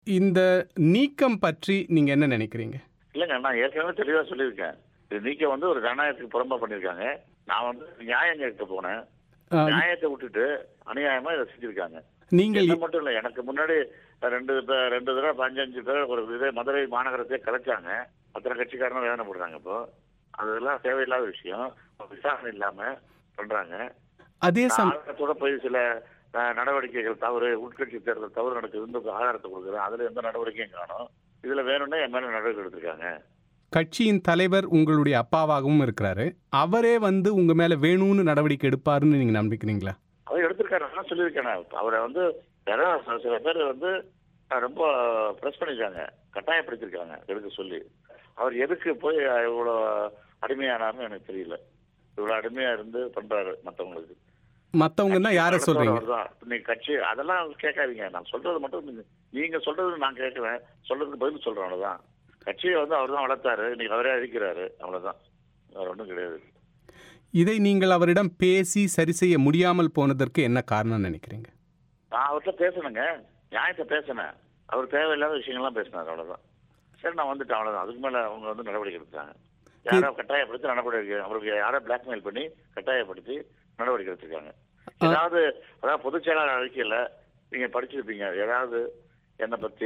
இந்த நீக்கம் பற்றி நீங்க என்ன நினைக்கிறீங்க இல்லைங்க நான் ஏற்கனவே தெளிவா சொல்லியிருக்கேன் இது நீக்க வந்து ஒரு ஜனநாயகத்துக்கு புறம்பா பண்ணியிருக்காங்க நான் வந்து நியாயம் கேட்க போனேன் அஹ், நியாயத்தை விட்டுட்டு அநியாயமா இதை செஞ்சிருக்காங்க நீங்கள் இது மட்டும் இல்லை எனக்கு முன்னாடி ரெண்டு பே- ரெண்டு தடவை பஞ்சஞ்சு பேர் ஒரு இதே மதுரை மாநகரத்தையே கலைச்சாங்க அத்தனை கட்சிக்காரனும் வேதனை போடுறாங்க இப்போ அதெல்லாம் தேவையில்லாத விஷயம் விசாரணை இல்லாம பண்றாங்க அதே சம் ஆதாரத்தோட போய் சில அஹ், நடவடிக்கைகள் தவறு உட்கட்சி தேர்தல் தவறு நடக்குதுன்னு ஆதாரத்தை கொடுக்குறேன் அதுல எந்த நடவடிக்கையும் காணும் இதுல வேணும்னா என் மேல நடவடிக்கை எடுத்திருக்காங்க கட்சியின் தலைவர் உங்களுடைய அப்பாவாகவும் இருக்கிறாரு அவரே வந்து உங்க மேல வேணும்னு நடவடிக்கை எடுப்பாருன்னு நீங்க நம்பிக்கிறீங்களா அவர் எடுத்திருக்காரு நான் சொல்லியிருக்கேன் அவரை வந்து யாரோ சில- சில பேர் வந்து அஹ், ரொம்ப ப்ரெஸ் பண்ணிருக்காங்க கட்டாயப்படுத்திருக்காங்க எடுக்க சொல்லி அவர் எதுக்கு போய் இவ்வளோ அடிமையானார்னு எனக்கு தெரியல இவ்வளோ அடிமையா இருந்து பண்றாரு மற்றவங்களுக்கு மத்தவங்கன்னா யாரை சொல்றீங்க நீங்க கட்சி அதெல்லாம் கேட்காதீங்க நான் சொல்றது மட்டும் நீங்க- நீங்க சொல்றது நான் கேட்குவேன் சொல்றதுக்கு பதில் சொல்றேன் அவ்வளவுதான் கட்சியை வந்து அவர் தான் வளர்த்தாரு இன்னைக்கு அவரே அழிக்கிறாரு அவ்வளவுதான் வேற ஒன்றும் கிடையாது இதை நீங்கள் அவரிடம் பேசி சரி செய்ய முடியாமல் போனதற்கு என்ன காரணம் நினைக்கிறீங்க நான் அவர்கிட்ட பேசணுங்க நியாயத்தை பேசினேன் அவர் தேவையில்லாத விஷயங்கள்லாம் பேசினார் அவ்வளவுதான் சரி நான் வந்துட்டேன் அவ்வளவுதான் அதுக்கு மேல அவங்க வந்து நடவடிக்கை எடுத்தாங்க யாரோ கட்டாயப்படுத்தி நடவடிக்கை அவருக்கு யாரோ பிளாக்மெயில் பண்ணி கட்டாயப்படுத்தி நடவடிக்கை எடுத்திருக்காங்க ஏதாவது அதாவது பொதுச் செயலாளர் அறிக்கையில நீங்க படிச்சிருப்பீங்க ஏதாவது என்னை பத்தி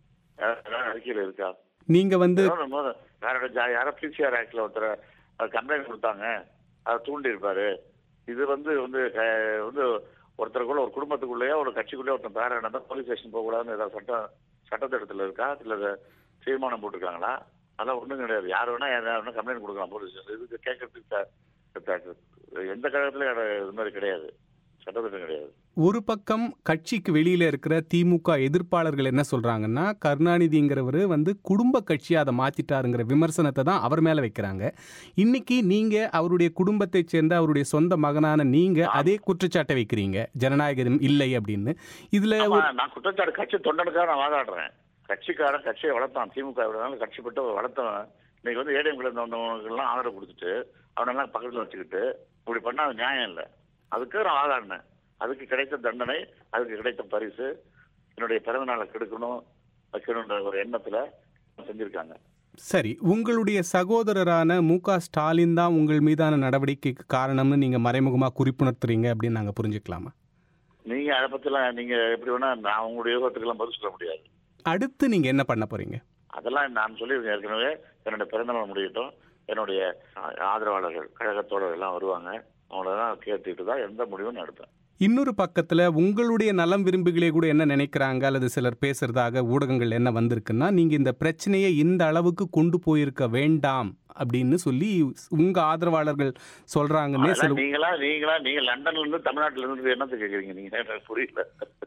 ஏதாவது அறிக்கையில இருக்கா நீங்க வந்து ஏதோ நம்ம யாரோட ஜா- யாரோ பிசிஆர் ஆக்ட்ல ஒருத்தர் கம்ப்ளைண்ட் கொடுத்தாங்க அதை தூண்டி இருப்பாரு இது வந்து வந்து அஹ், வந்து ஒருத்தருக்குள்ள ஒரு குடும்பத்துக்குள்ளேயோ ஒரு கட்சிக்குள்ளேயோ ஒருத்தன் பேர நடந்தா போலீஸ் ஸ்டேஷன் போகக்கூடாதுன்னு ஏதாவது சட்டம் சட்டத்திட்டத்தில் இருக்கா இல்லை அதை தீர்மானம் போட்டிருக்காங்களா அதெல்லாம் ஒன்றும் கிடையாது யார் வேணா யார் வேணா கம்ப்ளைண்ட் கொடுக்கலாம் போலீஸ் ஸ்டேஷன் இதுக்கு கேட்கறதுக்கு த- த- எந்த கழகத்துலையும் இது மாதிரி கிடையாது சட்டத்திட்டம் கிடையாது ஒரு பக்கம் கட்சிக்கு வெளியில இருக்கிற திமுக எதிர்ப்பாளர்கள் என்ன சொல்றாங்கன்னா கருணாநிதிங்கிறவர் வந்து குடும்ப கட்சியை அதை மாத்திட்டாருங்கிற விமர்சனத்தை தான் அவர் மேல வைக்கிறாங்க இன்னைக்கு நீங்க அவருடைய குடும்பத்தை சேர்ந்த அவருடைய சொந்த மகனான நீங்க அதே குற்றச்சாட்டை வைக்கிறீங்க ஜனநாயகம் இல்லை அப்படின்னு இதுல ஆமா, ஒரு- நான் குற்றச்சாட்டு கட்சி தொண்டனுக்காக நான் வாதாடுறேன் கட்சிக்காரன் கட்சியை வளர்த்தான் திமுக விடனால கட்சி பட்டு வளர்த்தவன் இன்னைக்கு வந்து ஏடிஎம்ல இருந்தவங்களுக்கெல்லாம் ஆதரவு கொடுத்துட்டு அவனெல்லாம் பக்கத்துல வச்சுக்கிட்டு இப்படி பண்ணா அது நியாயம் இல்லை அதுக்கு நான் வாதாடினேன் அதுக்கு கிடைத்த தண்டனை அதுக்கு கிடைத்த பரிசு என்னுடைய பிறந்த நாளை கெடுக்கணும் வைக்கணுன்ற ஒரு எண்ணத்துல செஞ்சிருக்காங்க சரி உங்களுடைய சகோதரரான மு க ஸ்டாலின் தான் உங்கள் மீதான நடவடிக்கைக்கு காரணம்னு நீங்க மறைமுகமா குறிப்புணர்த்துறீங்க அப்படின்னு நாங்க புரிஞ்சுக்கலாமா நீங்க அதை பத்திலாம் நீங்க எப்படி வேணா நான் உங்களுடைய யோகத்துக்கெல்லாம் பதில் சொல்ல முடியாது அடுத்து நீங்க என்ன பண்ண போறீங்க அதெல்லாம் நான் சொல்லியிருக்கேன் ஏற்கனவே என்னுடைய பிறந்தநாள் முடியட்டும் என்னுடைய ஆ- ஆதரவாளர்கள் கழகத்தோட எல்லாம் வருவாங்க அவங்களெல்லாம் கேட்டுட்டு தான் எந்த முடிவும் நான் எடுப்பேன் இன்னொரு பக்கத்துல உங்களுடைய நலம் விரும்பிகளே கூட என்ன நினைக்கிறாங்க அல்லது சிலர் பேசுறதாக ஊடகங்கள் என்ன வந்திருக்குன்னா நீங்க இந்த பிரச்சனையை இந்த அளவுக்கு கொண்டு போயிருக்க வேண்டாம் அப்படின்னு சொல்லி உங்க ஆதரவாளர்கள் சொல்றாங்கன்னே சில அதெல்லாம் நீங்களா நீங்களா நீங்க லண்டன்ல இருந்து தமிழ்நாட்டுல இருந்து என்னத்தை கேக்குறீங்க நீங்க எனக்கு புரியல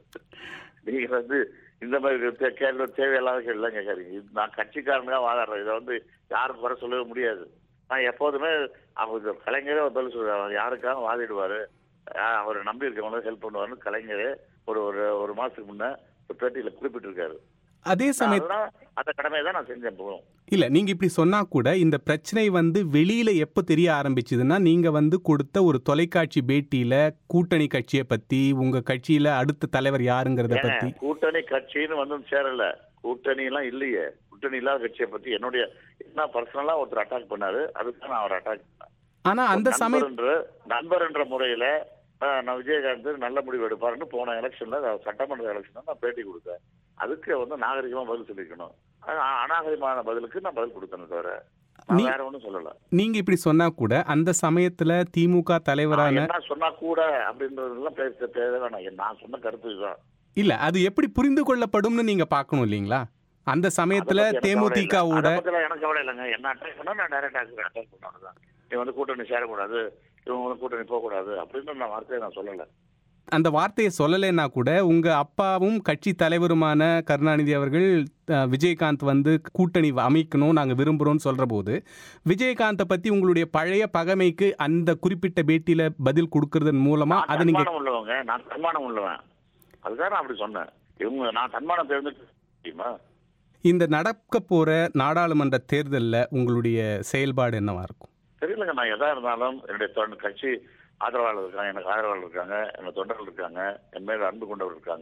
நீங்க வந்து இந்த மாதிரி தே- கேள்வி தேவையில்லாத கேள்வி கேட்காதீங்க இது நான் கட்சிக்காரனுக்காக வாதாடுறேன் இதை வந்து யாரும் குறை சொல்லவே முடியாது நான் எப்போதுமே அவர் கலைஞரே ஒரு பதில் சொல்றாரு அவர் யாருக்காக வாதிடுவாரு ஆஹ் அவரை நம்பி இருக்கவங்க ஹெல்ப் பண்ணுவாருன்னு கலைஞரே ஒரு ஒரு ஒரு மாசத்துக்கு முன்ன ஒரு பேட்டியில குறிப்பிட்டிருக்காரு அதே சமயம் அதெல்லாம் அந்த கடமையை தான் நான் செஞ்சேன் போகும் இல்ல நீங்க இப்படி சொன்னா கூட இந்த பிரச்சனை வந்து வெளியில எப்ப தெரிய ஆரம்பிச்சதுன்னா நீங்க வந்து கொடுத்த ஒரு தொலைக்காட்சி பேட்டியில கூட்டணி கட்சியை பத்தி உங்க கட்சியில அடுத்த தலைவர் யாருங்கிறத ஏங்க, பத்தி கூட்டணி கட்சின்னு வந்து சேரல கூட்டணி எல்லாம் இல்லையே கூட்டணி இல்லாத கட்சியை பத்தி என்னுடைய என்ன பர்சனலா ஒருத்தர் அட்டாக் பண்ணாரு அதுக்கு நான் அவர் அட்டாக் பண்ணேன் ஆனா அந்த ஒரு சமயம் நண்பர் என்ற நண்பர் என்ற முறையில ஆஹ், நான் விஜயகாந்த் நல்ல முடிவு எடுப்பாருன்னு போன எலெக்ஷன்ல சட்டமன்ற எலெக்ஷன்ல நான் பேட்டி கொடுத்தேன் அதுக்கு வந்து நாகரிகமா பதில் சொல்லிக்கணும் ஆனா, அநாகரிகமான பதிலுக்கு நான் பதில் கொடுத்தேனே தவிர நான் நீ- வேற ஒண்ணும் சொல்லல நீங்க இப்படி சொன்னா கூட அந்த சமயத்துல திமுக நான் தலைவரான என்ன சொன்னா கூட அப்படின்றதெல்லாம் பேச தேவை வேணாம் நான் சொன்ன கருத்து இதுதான் இல்ல அது எப்படி புரிந்து கொள்ளப்படும்னு நீங்க பார்க்கணும் இல்லீங்களா அந்த சமயத்துல அதை பத்தி எனக்கு கவலை இல்லை. தேமுதிகவோட அதை பத்திலாம் எனக்கு கவலை இல்லைங்க என்ன அட்டாக் பண்ணா நான் டைரக்ட் அட்டாக் பண்ணாதான் நீ வந்து கூட்டணி சேரக்கூடாது இவங்க வந்து கூட்டணி போகக்கூடாது அப்படின்னு நான் வார்த்தையை நான் சொல்லல அந்த வார்த்தையை சொல்லலைன்னா கூட உங்க அப்பாவும் கட்சி தலைவருமான கருணாநிதி அவர்கள் அஹ், விஜயகாந்த் வந்து கூட்டணி அமைக்கணும் நாங்க விரும்புறோம்னு சொல்ற போது விஜயகாந்தை பத்தி உங்களுடைய பழைய பகைமைக்கு அந்த குறிப்பிட்ட பேட்டியில பதில் கொடுக்கறதன் மூலமா நான் அதை நீங்க தன்மானம் உள்ளவங்க நான் தன்மானம் உள்ளவன் அதுதான் நான் அப்படி சொன்னேன் இவங்க நான் தன்மானம் தெரிஞ்சுட்டு தெரியுமா இந்த நடக்க போற நாடாளுமன்ற தேர்தல்ல உங்களுடைய செயல்பாடு என்னவா இருக்கும் தெரியலங்க நான் எதா இருந்தாலும் என்னுடைய தொண்ட- கட்சி ஆதரவாளர் இருக்காங்க எனக்கு ஆதரவாளர் இருக்காங்க என்னோட தொண்டர்கள் இருக்காங்க என் மேல அன்பு கொண்டவர் இருக்காங்க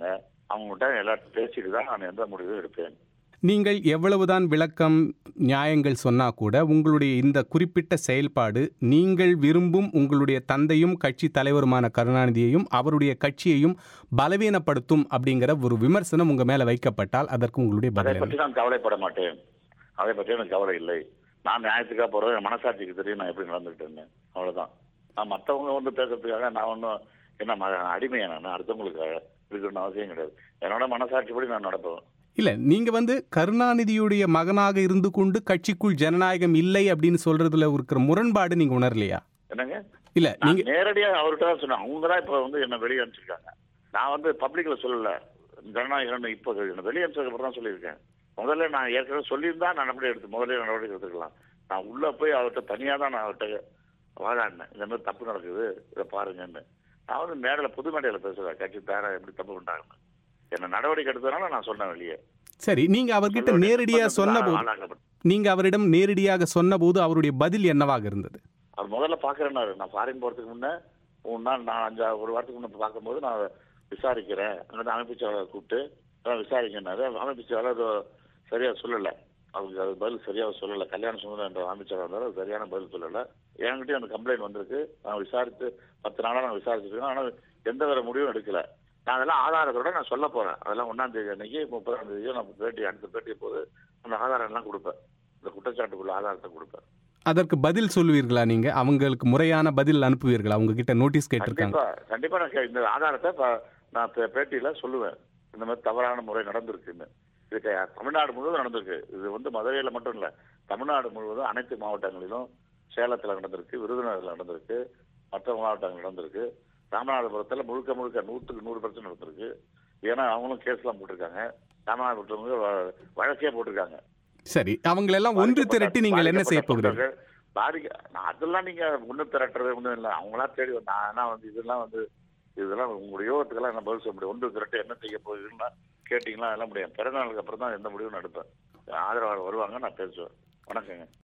அவங்ககிட்ட எல்லாத்தையும் பேசிட்டு தான் நான் எந்த முடிவும் எடுப்பேன் நீங்கள் எவ்வளவுதான் விளக்கம் நியாயங்கள் சொன்னா கூட உங்களுடைய இந்த குறிப்பிட்ட செயல்பாடு நீங்கள் விரும்பும் உங்களுடைய தந்தையும் கட்சி தலைவருமான கருணாநிதியையும் அவருடைய கட்சியையும் பலவீனப்படுத்தும் அப்படிங்கிற ஒரு விமர்சனம் உங்க மேல வைக்கப்பட்டால் அதற்கு உங்களுடைய அதை பதில் என்ன? பற்றி நான் கவலைப்பட மாட்டேன் அதை பற்றி எனக்கு கவலை இல்லை நான் நியாயத்துக்காக போறது என் மனசாட்சிக்கு தெரியும் நான் எப்படி நடந்துக்கிட்டேன்னு அவ்வளவுதான் நான் மற்றவங்க வந்து பேசுறதுக்காக நான் ஒன்றும் என்ன ம- அடிமையா நான் அடுத்தவங்களுக்காக இருக்கணும்னு அவசியம் கிடையாது என்னோட மனசாட்சிப்படி நான் நடப்பேன் இல்ல நீங்க வந்து கருணாநிதியுடைய மகனாக இருந்து கொண்டு கட்சிக்குள் ஜனநாயகம் இல்லை அப்படின்னு சொல்றதுல இருக்கிற முரண்பாடு நீங்க உணரலையா என்னங்க இல்ல நான் நீங்க நேரடியா அவர்கிட்ட தான் சொன்னேன் அவங்க தான் இப்போ வந்து என்ன வெளியே அனுப்பிச்சிருக்காங்க நான் வந்து பப்ளிக்ல சொல்லல ஜனநாயகம் இப்போ என்ன வெளியே அனுப்பிச்சதுக்கு அப்புறம் தான் சொல்லியிருக்கேன் முதல்ல நான் ஏற்கனவே சொல்லியிருந்தா நான் நடவடிக்கை எடுத்து முதல்ல நடவடிக்கை எடுத்துக்கலாம் நான் உள்ள போய் அவர்கிட்ட தனியா தான் நான் அவர்கிட்ட வாதாடினேன் இந்த மாதிரி தப்பு நடக்குது இதை பாருங்கன்னு நான் வந்து மேடையில் புது மேடையில் பேசுறேன் கட்சி பேர எப்படி தப்பு பண்ணாங்கன்னு என்ன நடவடிக்கை எடுத்ததுனால நான் சொன்னேன் வெளியே சரி நீங்க அவர்கிட்ட நேரடியா சொன்ன போது ஆளாக்கப்பட்டேன். நீங்க அவரிடம் நேரடியாக சொன்னபோது அவருடைய பதில் என்னவாக இருந்தது அவர் முதல்ல பார்க்குறேன்னாரு நான் ஃபாரின் போகிறதுக்கு முன்னே மூணு நாள் நான் அஞ்சா ஒரு வாரத்துக்கு முன்னே பார்க்கும்போது நான் விசாரிக்கிறேன் அங்கே அமைப்பு செயலாளர் கூப்பிட்டு அதான் விசாரிக்கனாரு அமைப்பு செயலாளர் அது சரியா சொல்லலை அவருக்கு அது பதில் சரியாக சொல்லலை கல்யாண சுந்தரம் என்ற அமைப்பு செயலாளர் இருந்தாரு, அது சரியான பதில் சொல்லலை என்கிட்டயும் அந்த கம்ப்ளைண்ட் வந்திருக்கு நான் விசாரித்து பத்து நாளாக நான் விசாரிச்சிருக்கேன் ஆனால் எந்த வேற முடிவும் எடுக்கல நான் அதெல்லாம் ஆதாரத்தோட நான் சொல்ல போறேன் அதெல்லாம் ஒன்றாம் தேதி அன்னைக்கு முப்பதாம் தேதியோ நான் பேட்டி அடுத்த பேட்டியை போது அந்த ஆதாரம் எல்லாம் கொடுப்பேன் இந்த குற்றச்சாட்டுக்குள்ள ஆதாரத்தை கொடுப்பேன் அதற்கு பதில் சொல்லுவீர்களா நீங்க அவங்களுக்கு முறையான பதில் அனுப்புவீர்களா அவங்க கிட்ட நோட்டீஸ் கேட்டிருக்காங்க கண்டிப்பா கண்டிப்பா நான் கே- இந்த ஆதாரத்தை ப- நான் பே- பேட்டியில சொல்லுவேன் இந்த மாதிரி தவறான முறை நடந்திருக்குன்னு இது க- தமிழ்நாடு முழுவதும் நடந்திருக்கு இது வந்து மதுரையில மட்டும் இல்ல தமிழ்நாடு முழுவதும் அனைத்து மாவட்டங்களிலும் சேலத்துல நடந்திருக்கு விருதுநகர்ல நடந்திருக்கு மற்ற மாவட்டங்கள் நடந்திருக்கு ராமநாதபுரத்துல முழுக்க முழுக்க நூற்றுக்கு நூறு பர்சன்ட் நடந்திருக்கு ஏன்னா அவங்களும் கேஸ்லாம் போட்டிருக்காங்க ராமநாதபுரத்துல வ- வழக்கே போட்டிருக்காங்க சரி அவங்களெல்லாம் ஒன்று திரட்டி நீங்கள் என்ன செய்ய போகிறீர்கள் பாதிக்க நான் அதெல்லாம் நீங்க ஒண்ணு திரட்டுறது ஒண்ணும் இல்லை அவங்களா தேடி வந்து நான் ஆனா வந்து இதெல்லாம் வந்து இதெல்லாம் உங்களுடைய யோகத்துக்கெல்லாம் என்ன பதில் சொல்ல முடியும் ஒன்று திரட்டு என்ன செய்ய போகுதுன்னா கேட்டீங்களா எல்லாம் முடியும் பிறந்த நாளுக்கு அப்புறம் தான் எந்த முடிவும் எடுப்பேன் ஆதரவாளர் வருவாங்க நான் பேசுவேன் வணக்கங்க